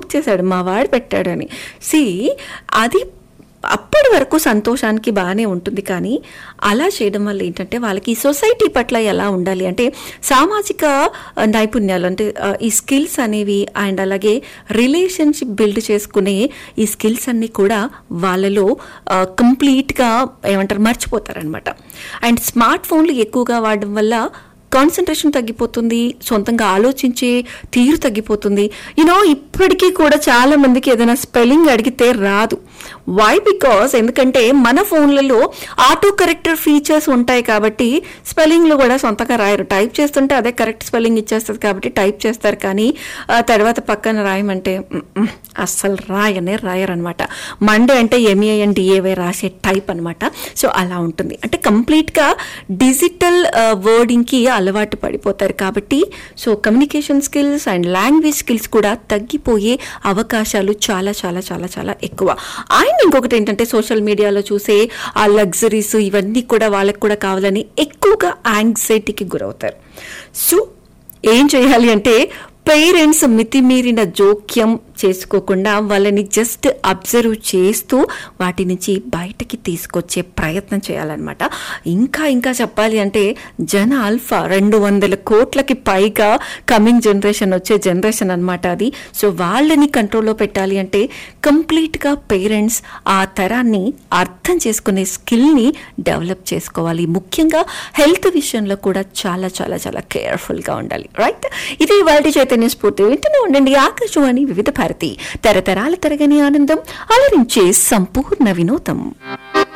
book చేశాడు మా వాడు పెట్టాడు అని సి అది అప్పటి వరకు సంతోషానికి బాగానే ఉంటుంది కానీ అలా చేయడం వల్ల ఏంటంటే వాళ్ళకి ఈ సొసైటీ పట్ల ఎలా ఉండాలి అంటే సామాజిక ఆ, నైపుణ్యాలు అంటే ఆ, ఈ స్కిల్స్ అనేవి అండ్ అలాగే రిలేషన్షిప్ బిల్డ్ చేసుకునే ఈ స్కిల్స్ అన్నీ కూడా వాళ్ళలో కంప్లీట్గా ఏమంటారు మర్చిపోతారనమాట అండ్ స్మార్ట్ ఫోన్లు ఎక్కువగా వాడడం వల్ల కాన్సన్ట్రేషన్ తగ్గిపోతుంది సొంతంగా ఆలోచించే తీరు తగ్గిపోతుంది యూనో ఇప్పటికీ కూడా చాలా మందికి ఏదైనా స్పెల్లింగ్ అడిగితే రాదు వై బికాస్ ఎందుకంటే మన ఫోన్లలో ఆటో కరెక్టర్ ఫీచర్స్ ఉంటాయి కాబట్టి స్పెల్లింగ్లు కూడా సొంతంగా రాయరు టైప్ చేస్తుంటే అదే కరెక్ట్ స్పెల్లింగ్ ఇచ్చేస్తుంది కాబట్టి టైప్ చేస్తారు కానీ ఆ తర్వాత పక్కన రాయమంటే మ్, మ్, అస్సలు రాయనే రాయరనమాట మండే అంటే ఎంఏఎన్ డిఏవై రాసే టైప్ అనమాట సో అలా ఉంటుంది అంటే కంప్లీట్గా డిజిటల్ వర్డింగ్కి అలవాటు పడిపోతారు కాబట్టి so communication skills and language skills కూడా తగ్గిపోయే అవకాశాలు చాలా చాలా చాలా చాలా ఎక్కువ అండ్ ఇంకొకటి ఏంటంటే సోషల్ మీడియాలో చూసే ఆ లగ్జరీస్ ఇవన్నీ కూడా వాళ్ళకి కూడా కావాలని ఎక్కువగా యాంగ్జైటీకి గురవుతారు సో ఏం చేయాలి అంటే పేరెంట్స్ మితిమీరిన జోక్యం చేసుకోకుండా వాళ్ళని జస్ట్ అబ్జర్వ్ చేస్తూ వాటి నుంచి బయటకి తీసుకొచ్చే ప్రయత్నం చేయాలన్నమాట ఇంకా ఇంకా చెప్పాలి అంటే జన ఆల్ఫా రెండు వందల కోట్లకి పైగా కమింగ్ జనరేషన్ వచ్చే జనరేషన్ అనమాట అది సో వాళ్ళని కంట్రోల్లో పెట్టాలి అంటే కంప్లీట్గా పేరెంట్స్ ఆ తరాన్ని అర్థం చేసుకునే స్కిల్ని డెవలప్ చేసుకోవాలి ముఖ్యంగా హెల్త్ విషయంలో కూడా చాలా చాలా చాలా కేర్ఫుల్గా ఉండాలి రైట్ ఇది వాళ్ళ చైతన్య స్ఫూర్తి వింటూనే ఉండండి ఆకాశవాణి వివిధ భారతి తరతరాల తరగని ఆనందం అలరించే సంపూర్ణ వినోదం